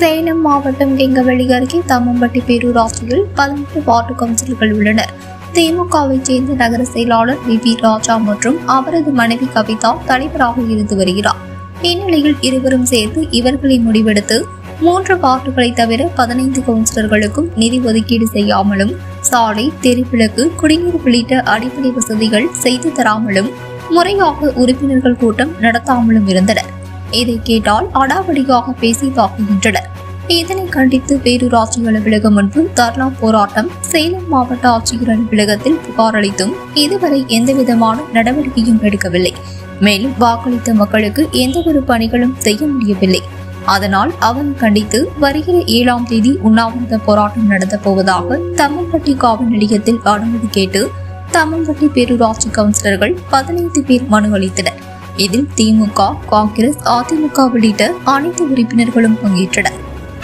சேலம் மாவட்டம் கெங்கவெளி அருகே தம்மம்பட்டி பேரூராட்சியில் பதினெட்டு வார்டு கவுன்சிலர்கள் உள்ளனர் திமுகவை சேர்ந்த நகர செயலாளர் வி வி ராஜா மற்றும் அவரது மனைவி கவிதா தலைவராக இருந்து வருகிறார் இந்நிலையில் இருவரும் சேர்ந்து இவர்களை முடிவெடுத்து மூன்று வார்டுகளை தவிர பதினைந்து கவுன்சிலர்களுக்கும் நிதி ஒதுக்கீடு செய்யாமலும் சாலை தெருவிளக்கு குடிநீர் உள்ளிட்ட அடிப்படை வசதிகள் செய்து தராமலும் முறையாக உறுப்பினர்கள் கூட்டம் நடத்தாமலும் இருந்தனர் இதை கேட்டால் அடாவடியாக பேசி தாக்குகின்றனர் இதனை கண்டித்து பேரூராட்சி அலுவலகம் முன்பு தர்ணா போராட்டம் சேலம் மாவட்ட ஆட்சியர் அலுவலகத்தில் புகார் அளித்தும் இதுவரை எந்தவிதமான நடவடிக்கையும் எடுக்கவில்லை மேலும் வாக்களித்த மக்களுக்கு எந்தவொரு பணிகளும் செய்ய முடியவில்லை அதனால் அவனை கண்டித்து வருகிற ஏழாம் தேதி உண்ணாவிரத போராட்டம் நடத்தப் போவதாக தம்மம்பட்டி காவல் நிலையத்தில் அனுமதி கேட்டு தம்மம்பட்டி பேரூராட்சி கவுன்சிலர்கள் பதினைந்து பேர் மனு அளித்தனர் இதில் திமுக காங்கிரஸ் அதிமுக உள்ளிட்ட அனைத்து உறுப்பினர்களும் பங்கேற்றனர்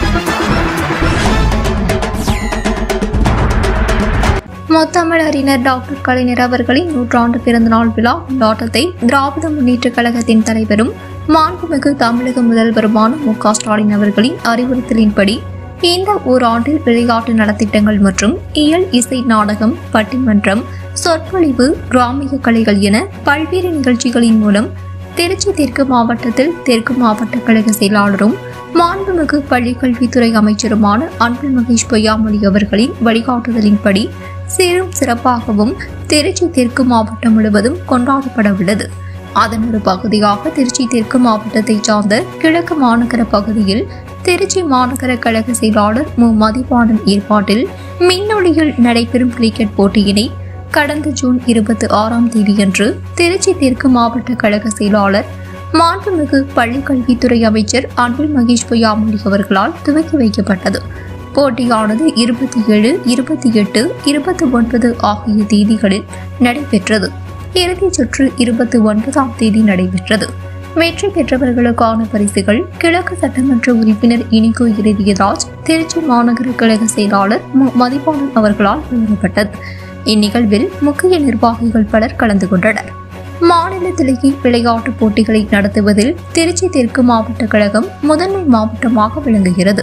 முத்தமிழ் அறிஞர் டாக்டர் கலைஞர் அவர்களின் நூற்றாண்டு பிறந்தநாள் விழா கொண்டாட்டத்தை திராவிட முன்னேற்றக் கழகத்தின் தலைவரும் மாண்புமிகு தமிழக முதல்வருமான மு க ஸ்டாலின் அவர்களின் அறிவுறுத்தலின்படி இந்த ஓராண்டில் விளையாட்டு நலத்திட்டங்கள் மற்றும் இயல் இசை நாடகம் பட்டிமன்றம் சொற்பொழிவு கிராமிய கலைகள் என பல்வேறு நிகழ்ச்சிகளின் மூலம் திருச்சி தெற்கு மாவட்டத்தில் தெற்கு மாவட்ட கழக செயலாளரும் மாண்புமிகு பள்ளிக்கல்வித்துறை அமைச்சருமான அன்பில் மகேஷ் பொய்யாமொழி அவர்களின் வழிகாட்டுதலின்படி சீரும் சிறப்பாகவும் திருச்சி தெற்கு மாவட்டம் முழுவதும் கொண்டாடப்பட உள்ளது அதன் ஒரு பகுதியாக திருச்சி தெற்கு மாவட்டத்தைச் சார்ந்த கிழக்கு மாநகர பகுதியில் திருச்சி மாநகர கழக செயலாளர் மு மதிவாணன் ஏற்பாட்டில் மின்னொளியில் நடைபெறும் கிரிக்கெட் போட்டியினை கடந்த ஜூன் இருபத்தி ஆறாம் தேதியன்று திருச்சி தெற்கு மாவட்ட கழக செயலாளர் மாண்புமிகு பள்ளிக்கல்வித்துறை அமைச்சர் அன்பில் மகேஷ் பொய்யாமொழி அவர்களால் துவக்கி வைக்கப்பட்டது போட்டியானது இருபத்தி ஏழு இருபத்தி எட்டு இருபத்தி ஒன்பது ஆகிய தேதிகளில் நடைபெற்றது இறுதிச் சுற்று இருபத்தி ஒன்பதாம் தேதி நடைபெற்றது வெற்றி பெற்றவர்களுக்கான பரிசுகள் கிழக்கு சட்டமன்ற உறுப்பினர் இனிகோ இறுதியராஜ் திருச்சி மாநகர கழக செயலாளர் மு மதிப்பாளன் அவர்களால் வழங்கப்பட்டது இந்நிகழ்வில் முக்கிய நிர்வாகிகள் பலர் கலந்து கொண்டனர் மாநிலத்திலேயே விளையாட்டுப் போட்டிகளை நடத்துவதில் திருச்சி தெற்கு மாவட்ட கழகம் முதன்மை மாவட்டமாக விளங்குகிறது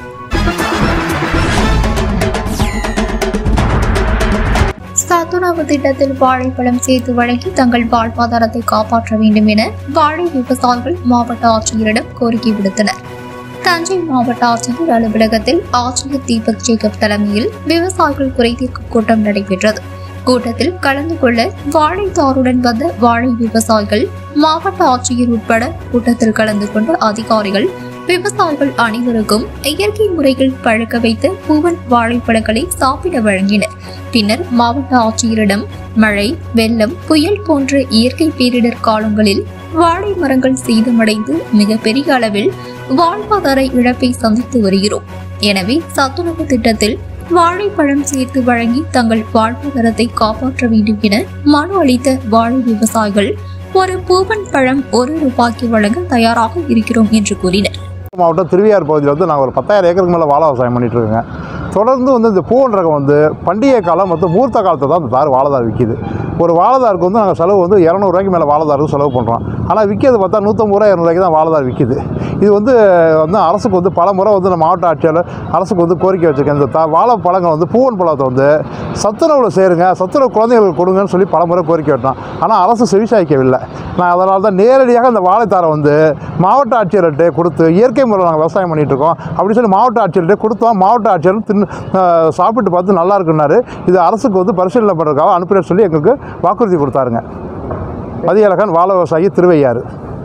சத்துணவு திட்டத்தில் வாழைப்பழம் சேர்த்து வழங்கி தங்கள் வாழ்வாதாரத்தை காப்பாற்ற வேண்டும் என வாழை விவசாயிகள் மாவட்ட ஆட்சியரிடம் கோரிக்கை விடுத்தனர் தஞ்சை மாவட்ட ஆட்சியர் அலுவலகத்தில் ஆட்சியர் தீபக் ஜேக்கப் தலைமையில் விவசாயிகள் குறைதீர்க்கும் கூட்டம் நடைபெற்றது கூட்டத்தில் கலந்து கொள்ள வாழைத்தாருடன் வந்த வாழை விவசாயிகள் மாவட்ட ஆட்சியர் உட்பட கூட்டத்தில் கலந்து கொண்ட அதிகாரிகள் விவசாயிகள் அனைவருக்கும் இயற்கை முறையில் பழுக்க வைத்த பூவன் வாழைப்பழங்களை சாப்பிட வழங்கினர் பின்னர் மாவட்ட ஆட்சியரிடம் மழை வெள்ளம் புயல் போன்ற இயற்கை பேரிடர் காலங்களில் வாழை மரங்கள் சேதமடைந்து மிகப்பெரிய அளவில் வாழ்வாதார இழப்பை சந்தித்து வருகிறோம் எனவே சத்துணவு திட்டத்தில் வாழைப்பழம் சேர்த்து வழங்கி தங்கள் வாழ்வாதாரத்தை காப்பாற்ற வேண்டும் என மனு அளித்த வாழை விவசாயிகள் ஒரு பூவன் பழம் ஒரு ரூபாய்க்கு வழங்க தயாராக இருக்கிறோம் என்று கூறினர் மாவட்டம் திருவியார் பகுதியில் வந்து நாங்கள் ஒரு பத்தாயிரம் ஏக்கருக்கு மேலே வாழை விவசாயம் பண்ணிட்டு இருக்கோங்க தொடர்ந்து வந்து இந்த பூவன் ரகம் வந்து பண்டிகை காலம் மற்றும் மூர்த்த காலத்தில் தான் இந்த தார் வாழைதார் விற்கிது ஒரு வாழைதாருக்கு வந்து நாங்கள் செலவு வந்து இரநூறுவாய்க்கு மேலே வாழைதாருக்கு செலவு பண்ணுறோம் ஆனால் விற்கிறது பார்த்தா நூற்றம்பது ரூபா இரநூறுவாய்க்கு தான் வாழைதார் விற்கிது இது வந்து வந்து அரசுக்கு வந்து பல முறை வந்து நம்ம மாவட்ட ஆட்சியாளர் அரசுக்கு வந்து கோரிக்கை வச்சுருக்கேன் இந்த தா வாழைப்பழங்கள் வந்து பூவன் பழத்தை வந்து சத்துணவில் சேருங்க சத்துணவு குழந்தைகளுக்கு கொடுங்கன்னு சொல்லி பல முறை கோரிக்கை விட்டோம் ஆனால் அரசு செவிசாய்க்கவில்லை நான் அதனால தான் நேரடியாக இந்த வாழைத்தாரை வந்து மாவட்ட ஆட்சியர்கிட்ட கொடுத்து இயற்கை முறையில் நாங்கள் விவசாயம் பண்ணிட்டு இருக்கோம் அப்படி சொல்லி மாவட்ட ஆட்சியர்கிட்ட கொடுத்தோம் மாவட்ட ஆட்சியர் தின்னு ஆஹ் சாப்பிட்டு பார்த்து நல்லா இருக்குன்னாரு இது அரசுக்கு வந்து பரிசீலனை பண்ணுறதுக்காக அனுப்புகிறேன்னு சொல்லி எங்களுக்கு வாக்குறுதி கொடுத்தாருங்க மதியழகன் வாழ விவசாயி திருவையாறு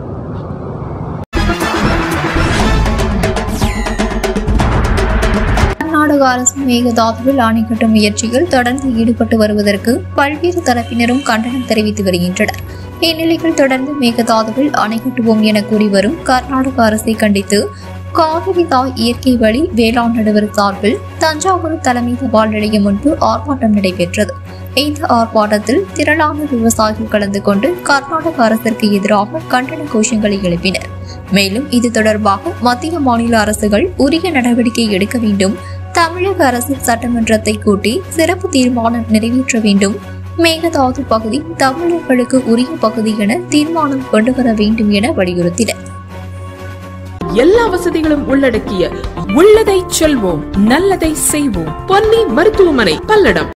கர்நாடக அரசு மேகதாதுவில் அணை கட்டும் முயற்சியில் தொடர்ந்து ஈடுபட்டு வருவதற்கு பல்வேறு தரப்பினரும் கண்டனம் தெரிவித்து வருகின்றனர் இந்நிலையில் தொடர்ந்து மேகதாதுவில் அணை கட்டுவோம் என கூறி வரும் கர்நாடக அரசை கண்டித்து காவிரி தாய் இயற்கை வழி வேளாண் நடுவர் சார்பில் தஞ்சாவூர் தலைமை தபால் நிலையம் முன்பு ஆர்ப்பாட்டம் நடைபெற்றது இந்த ஆர்ப்பாட்டத்தில் திரளான விவசாயிகள் கலந்து கொண்டு கர்நாடக அரசிற்கு எதிராக கண்டன கோஷங்களை எழுப்பினர் மேலும் இது தொடர்பாக மத்திய மாநில அரசுகள் உரிய நடவடிக்கை எடுக்க வேண்டும் தமிழக அரசு சட்டமன்றத்தை கூட்டி சிறப்பு தீர்மானம் நிறைவேற்ற வேண்டும் மேகதாது பகுதி தமிழர்களுக்கு உரிய பகுதி என தீர்மானம் கொண்டு வர வேண்டும் என வலியுறுத்தினர் எல்லா வசதிகளும் உள்ளடக்கிய உள்ளதை செல்வோம் நல்லதை செய்வோம் பொன்னி மருத்துவமனை பல்லடம்